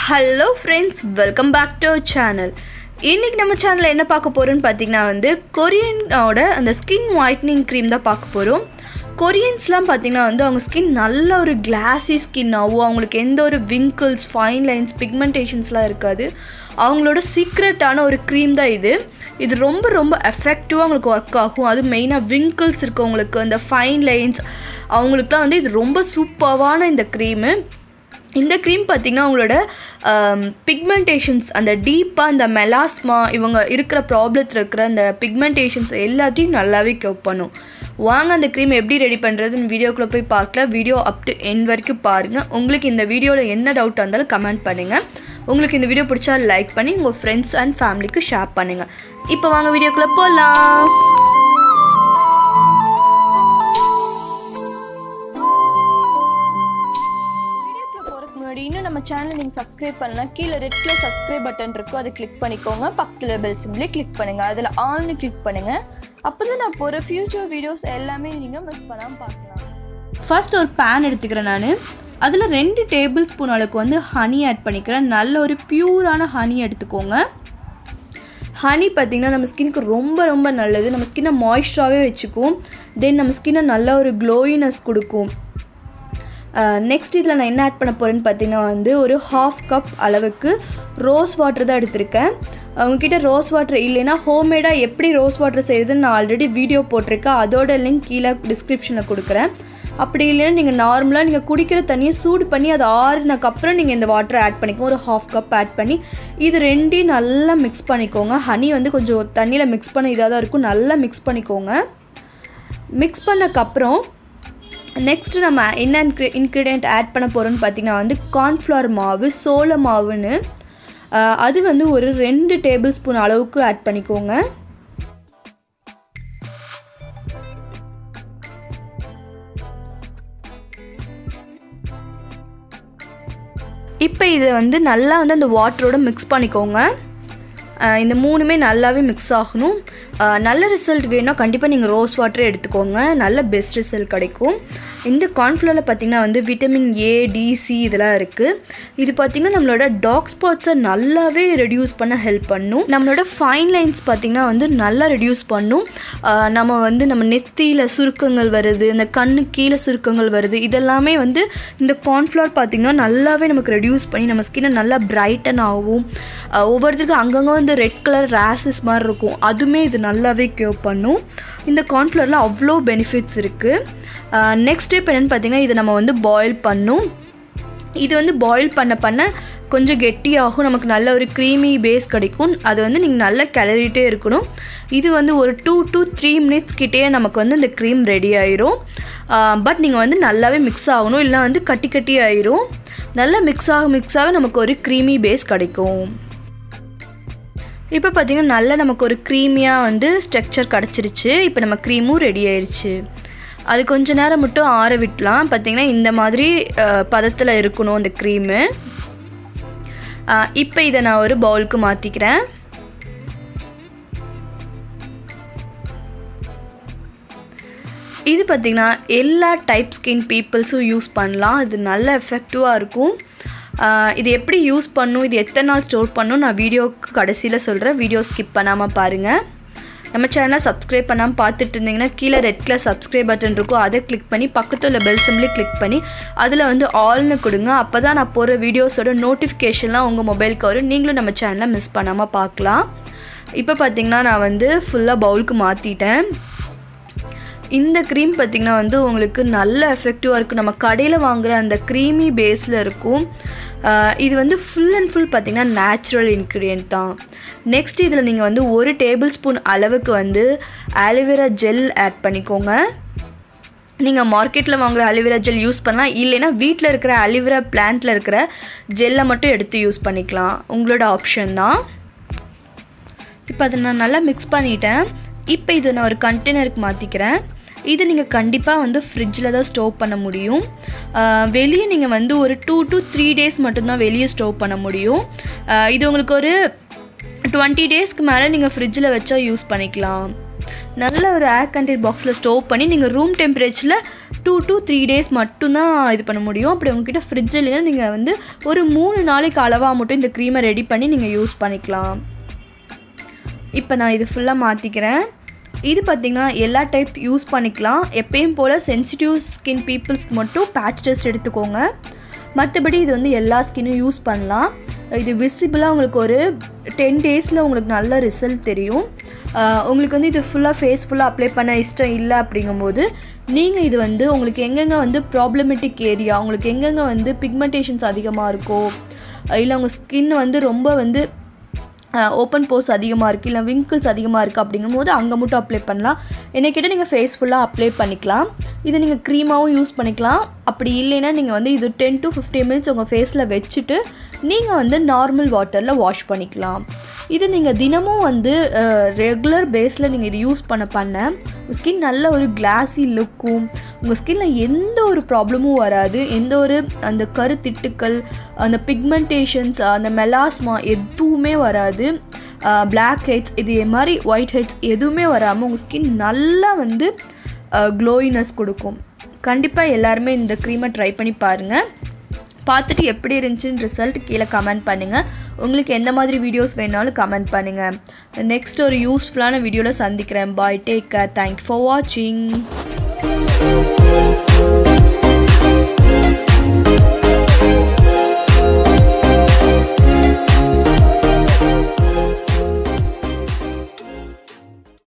hello friends welcome back to channel இன்றைக்கி நம்ம சேனலில் என்ன பார்க்க போகிறோன்னு பார்த்தீங்கன்னா வந்து கொரியனோட அந்த ஸ்கின் ஒயிட்னிங் க்ரீம் தான் பார்க்க போகிறோம் கொரியன்ஸ்லாம் பார்த்தீங்கன்னா வந்து அவங்க ஸ்கின் நல்ல ஒரு கிளாஸி ஸ்கின்னாகவும் அவங்களுக்கு எந்த ஒரு விங்கிள்ஸ் ஃபைன் லைன்ஸ் பிக்மெண்டேஷன்ஸ்லாம் இருக்காது அவங்களோட சீக்ரெட்டான ஒரு க்ரீம் தான் இது இது ரொம்ப ரொம்ப எஃபெக்டிவாக அவங்களுக்கு ஒர்க் ஆகும் அது மெயினாக விங்கிள்ஸ் இருக்கவங்களுக்கு அந்த ஃபைன் லைன்ஸ் அவங்களுக்குலாம் வந்து இது ரொம்ப சூப்பர்வான இந்த க்ரீமு இந்த க்ரீம் பார்த்திங்கன்னா அவங்களோட பிக்மெண்டேஷன்ஸ் அந்த டீப்பாக அந்த மெலாஸ்மா இவங்க இருக்கிற ப்ராப்ளத்தில் இருக்கிற அந்த பிக்மெண்டேஷன்ஸ் எல்லாத்தையும் நல்லாவே கவ் பண்ணும் வாங்க அந்த க்ரீம் எப்படி ரெடி பண்ணுறதுன்னு வீடியோக்குள்ளே போய் பார்க்கலாம் வீடியோ அப் டு என் வரைக்கும் பாருங்கள் உங்களுக்கு இந்த வீடியோவில் என்ன டவுட்டாக இருந்தாலும் கமெண்ட் பண்ணுங்கள் உங்களுக்கு இந்த வீடியோ பிடிச்சா லைக் பண்ணி உங்கள் ஃப்ரெண்ட்ஸ் அண்ட் ஃபேமிலிக்கு ஷேர் பண்ணுங்கள் இப்போ வாங்க வீடியோக்குள்ளே போகலாம் வீடியோக்குள்ள போகிறதுக்கு முன்னாடி இன்னும் நம்ம சேனலை நீங்கள் சப்ஸ்கிரைப் பண்ணலாம் கீழே ரெட் கலர் சப்ஸ்கிரைப் பட்டன் இருக்கும் அதை கிளிக் பண்ணிக்கோங்க பக்கத்தில் பெல் சிம்லேயே கிளிக் பண்ணுங்கள் அதில் ஆல்னு கிளிக் பண்ணுங்கள் அப்போ தான் நான் போகிற ஃப்யூச்சர் வீடியோஸ் எல்லாமே நீங்கள் மிஸ் பண்ணாமல் பார்க்கலாம் ஃபர்ஸ்ட் ஒரு பேன் எடுத்துக்கிறேன் நான் அதில் ரெண்டு டேபிள் ஸ்பூன் அளவுக்கு வந்து ஹனி ஆட் பண்ணிக்கிறேன் நல்ல ஒரு பியூரான ஹனி எடுத்துக்கோங்க ஹனி பார்த்திங்கன்னா நம்ம ஸ்கின்க்கு ரொம்ப ரொம்ப நல்லது நம்ம ஸ்கின்னை மாய்ஸ்டராகவே வச்சுக்கும் தென் நம்ம ஸ்கின்னை நல்ல ஒரு க்ளோயினஸ் கொடுக்கும் நெக்ஸ்ட் இதில் நான் என்ன ஆட் பண்ண போகிறேன்னு பார்த்தீங்கன்னா வந்து ஒரு ஹாஃப் கப் அளவுக்கு ரோஸ் வாட்டர் தான் எடுத்திருக்கேன் உங்ககிட்ட ரோஸ் வாட்டர் இல்லைன்னா ஹோம்மேடாக எப்படி ரோஸ் வாட்டர் செய்யுதுன்னு நான் ஆல்ரெடி வீடியோ போட்டிருக்கேன் அதோட லிங்க் கீழே டிஸ்கிரிப்ஷனில் கொடுக்குறேன் அப்படி இல்லைன்னா நீங்கள் நார்மலாக நீங்கள் குடிக்கிற தண்ணியை சூடு பண்ணி அதை ஆறுனக்கப்புறம் நீங்கள் இந்த வாட்டரை ஆட் பண்ணிக்கோங்க ஒரு ஹாஃப் கப் ஆட் பண்ணி இது ரெண்டையும் நல்லா மிக்ஸ் பண்ணிக்கோங்க ஹனி வந்து கொஞ்சம் தண்ணியில் மிக்ஸ் பண்ண இதாக தான் இருக்கும் நல்லா மிக்ஸ் பண்ணிக்கோங்க மிக்ஸ் பண்ணக்கப்புறம் நெக்ஸ்ட்டு நம்ம என்ன இன்க்ரி இன்க்ரீடியண்ட் ஆட் பண்ண போகிறோம்னு பார்த்தீங்கன்னா வந்து கார்ன்ஃப்ளவர் மாவு சோள மாவுன்னு அஹ், அது வந்து ஒரு ரெண்டு டேபிள் ஸ்பூன் அளவுக்கு ஆட் பண்ணிக்கோங்க இப்போ இதை வந்து நல்லா வந்து அந்த வாட்டரோட மிக்ஸ் பண்ணிக்கோங்க அஹ் இந்த மூணுமே நல்லாவே மிக்ஸ் ஆகணும் அஹ் நல்ல ரிசல்ட் வேணும்னா கண்டிப்பாக நீங்கள் ரோஸ் வாட்டரே எடுத்துக்கோங்க நல்ல பெஸ்ட் ரிசல்ட் கிடைக்கும் இந்த கார்ன்ஃப்ளவரில் பார்த்திங்கன்னா வந்து விட்டமின் ஏ டிசி இதெல்லாம் இருக்குது இது பார்த்திங்கன்னா நம்மளோட டாக் ஸ்பாட்ஸை நல்லாவே ரெடியூஸ் பண்ண ஹெல்ப் பண்ணும் நம்மளோட ஃபைன் லைன்ஸ் பார்த்திங்கன்னா வந்து நல்லா ரெடியூஸ் பண்ணும் அஹ் நம்ம வந்து நம்ம நெத்தியில் சுருக்கங்கள் வருது இந்த கண்ணு கீழே சுருக்கங்கள் வருது இதெல்லாமே வந்து இந்த கார்ன்ஃப்ளவர் பார்த்திங்கன்னா நல்லாவே நமக்கு ரெடியூஸ் பண்ணி நம்ம ஸ்கின்னை நல்லா பிரைட்டன் ஆகும் அஹ் ஒவ்வொருத்தருக்கும் அங்கங்கே வந்து ரெட் கலர் ரேஷஸ் மாதிரி இருக்கும் அதுவுமே இது நல்லாவே க்யூர் பண்ணும் இந்த கார்ன்ஃப்ளவரில் அவ்வளோ பெனிஃபிட்ஸ் இருக்குது நெக்ஸ்ட் ஸ்டெப் என்னென்னு பார்த்தீங்கன்னா இதை நம்ம வந்து பாயில் பண்ணும் இது வந்து பாயில் பண்ண பண்ண கொஞ்சம் கெட்டியாகும் நமக்கு நல்ல ஒரு க்ரீமி பேஸ் கிடைக்கும் அது வந்து நீங்கள் நல்லா கிளறிட்டே இருக்கணும் இது வந்து ஒரு டூ to த்ரீ மினிட்ஸ் கிட்டே நமக்கு வந்து இந்த க்ரீம் ரெடி ஆயிரும் பட் நீங்கள் வந்து நல்லாவே மிக்ஸ் ஆகணும் இல்லைனா வந்து கட்டி கட்டி ஆயிரும் நல்லா மிக்ஸ் ஆக மிக்ஸ் ஆக நமக்கு ஒரு க்ரீமி பேஸ் கிடைக்கும் இப்போ பார்த்தீங்கன்னா நல்லா நமக்கு ஒரு க்ரீமியாக வந்து ஸ்ட்ரக்சர் கிடச்சிருச்சு இப்போ நம்ம க்ரீமும் ரெடி ஆயிருச்சு அது கொஞ்ச நேரம் மட்டும் ஆற விட்டலாம் பார்த்தீங்கன்னா இந்த மாதிரி பதத்தில் இருக்கணும் அந்த க்ரீமு இப்போ இதை நான் ஒரு பவுலுக்கு மாற்றிக்கிறேன் இது பார்த்திங்கன்னா எல்லா டைப் ஸ்கின் பீப்புள்ஸும் யூஸ் பண்ணலாம் இது நல்ல எஃபெக்டிவாக இருக்கும் ஆஹ் இது எப்படி யூஸ் பண்ணும் இது எத்தனை நாள் ஸ்டோர் பண்ணும் நான் வீடியோக்கு கடைசியில் சொல்கிறேன் வீடியோ ஸ்கிப் பண்ணாமல் பாருங்கள் நம்ம சேனலை சப்ஸ்கிரைப் பண்ணாமல் பார்த்துட்டு இருந்தீங்கன்னா கீழே ரெட் கலர் சப்ஸ்கிரைப் பட்டன் இருக்கும் அதை கிளிக் பண்ணி பக்கத்தில் உள்ள பெல் சிம்லேயே கிளிக் பண்ணி அதில் வந்து ஆல்னு கொடுங்க அப்போ தான் நான் போகிற வீடியோஸோட நோட்டிஃபிகேஷன்லாம் உங்கள் மொபைலுக்கு வரும் நீங்களும் நம்ம சேனலை மிஸ் பண்ணாமல் பார்க்கலாம் இப்போ பார்த்தீங்கன்னா நான் வந்து ஃபுல்லாக பவுலுக்கு மாற்றிட்டேன் இந்த க்ரீம் பார்த்திங்கன்னா வந்து உங்களுக்கு நல்ல எஃபெக்டிவாக இருக்கும் நம்ம கடையில் வாங்குகிற அந்த க்ரீமி பேஸில் இருக்கும் ஆஹ் இது வந்து ஃபுல் அண்ட் ஃபுல் பார்த்திங்கன்னா நேச்சுரல் இன்க்ரீடியன்ட் தான் நெக்ஸ்ட் இதில் நீங்கள் வந்து ஒரு டேபிள் ஸ்பூன் அளவுக்கு வந்து ஆலிவேரா ஜெல் ஆட் பண்ணிக்கோங்க நீங்கள் மார்க்கெட்டில் வாங்குகிற அலிவேரா ஜெல் யூஸ் பண்ணலாம் இல்லைன்னா வீட்டில் இருக்கிற அலிவேரா பிளான்ட்டில் இருக்கிற ஜெல்லை மட்டும் எடுத்து யூஸ் பண்ணிக்கலாம் உங்களோட ஆப்ஷன் தான் இப்போ அதை நான் நல்லா மிக்ஸ் பண்ணிட்டேன் இப்போ இதை நான் ஒரு கண்டெய்னருக்கு மாற்றிக்கிறேன் இது நீங்கள் கண்டிப்பாக வந்து ஃப்ரிட்ஜில் தான் ஸ்டோவ் பண்ண முடியும் ஆஹ் வெளியே நீங்கள் வந்து ஒரு டூ to த்ரீ டேஸ் மட்டும்தான் வெளியே ஸ்டோவ் பண்ண முடியும் ஆஹ் இது உங்களுக்கு ஒரு டுவெண்ட்டி டேஸ்க்கு மேலே நீங்கள் ஃப்ரிட்ஜில் வச்சா யூஸ் பண்ணிக்கலாம் நல்ல ஒரு ஏர் கண்டெய்னர் பாக்ஸில் ஸ்டோவ் பண்ணி நீங்கள் ரூம் டெம்பரேச்சரில் டூ டு த்ரீ டேஸ் மட்டும்தான் இது பண்ண முடியும் அப்படி உங்ககிட்ட ஃப்ரிட்ஜ் இல்லைன்னா நீங்கள் வந்து ஒரு மூணு நாளைக்கு அளவாக மட்டும் இந்த க்ரீமை ரெடி பண்ணி நீங்கள் யூஸ் பண்ணிக்கலாம் இப்போ நான் இது ஃபுல்லாக மாற்றிக்கிறேன் இது பார்த்திங்கன்னா எல்லா டைப் யூஸ் பண்ணிக்கலாம் எப்பயும் போல் சென்சிட்டிவ் ஸ்கின் பீப்புள்ஸ்க்கு மட்டும் பேட்ச் டெஸ்ட் எடுத்துக்கோங்க மற்றபடி இது வந்து எல்லா ஸ்கின்னும் யூஸ் பண்ணலாம் இது விசிபிளாக உங்களுக்கு ஒரு டென் டேஸில் உங்களுக்கு நல்ல ரிசல்ட் தெரியும் ஆஹ் உங்களுக்கு வந்து இது ஃபுல்லாக ஃபேஸ் ஃபுல்லாக அப்ளை பண்ண இஷ்டம் இல்லை அப்படிங்கும்போது நீங்கள் இது வந்து உங்களுக்கு எங்கெங்கே வந்து ப்ராப்ளமெட்டிக் ஏரியா உங்களுக்கு எங்கெங்கே வந்து பிக்மெண்டேஷன்ஸ் அதிகமாக இருக்கோ இல்லை உங்கள் ஸ்கின் வந்து ரொம்ப வந்து ஓப்பன் போஸ் அதிகமாக இருக்குது இல்லை விங்கிள்ஸ் அதிகமாக இருக்குது அப்படிங்கும்போது அங்கே மட்டும் அப்ளை பண்ணலாம் என்னை கேட்டால் நீங்கள் ஃபேஸ் ஃபுல்லாக அப்ளை பண்ணிக்கலாம் இது நீங்கள் க்ரீமாகவும் யூஸ் பண்ணிக்கலாம் அப்படி இல்லைன்னா நீங்கள் வந்து இது டென் டு ஃபிஃப்டீன் மினிட்ஸ் உங்கள் ஃபேஸில் வச்சுட்டு நீங்கள் வந்து நார்மல் வாட்டரில் வாஷ் பண்ணிக்கலாம் இது நீங்கள் தினமும் வந்து ரெகுலர் பேஸில் நீங்கள் இது யூஸ் பண்ண பண்ண உங்கள் ஸ்கின் நல்ல ஒரு கிளாஸி லுக்கும் உங்கள் ஸ்கின்னில் எந்த ஒரு ப்ராப்ளமும் வராது எந்த ஒரு அந்த கருத்திட்டுக்கள் அந்த பிக்மெண்டேஷன்ஸ் அந்த மெலாஸ்மா எதுவுமே வராது பிளாக் ஹெட்ஸ் இது மாதிரி ஒயிட் ஹெட்ஸ் எதுவுமே வராமல் உங்கள் ஸ்கின் நல்லா வந்து க்ளோயினஸ் கொடுக்கும் கண்டிப்பாக எல்லாருமே இந்த க்ரீமை ட்ரை பண்ணி பாருங்கள் பார்த்துட்டு எப்படி இருந்துச்சுன்னு ரிசல்ட் கீழே கமெண்ட் பண்ணுங்கள் உங்களுக்கு எந்த மாதிரி வீடியோஸ் வேணாலும் கமெண்ட் பண்ணுங்கள் நெக்ஸ்ட் ஒரு யூஸ்ஃபுல்லான வீடியோவில் சந்திக்கிறேன் bye take care thank you for வாட்சிங்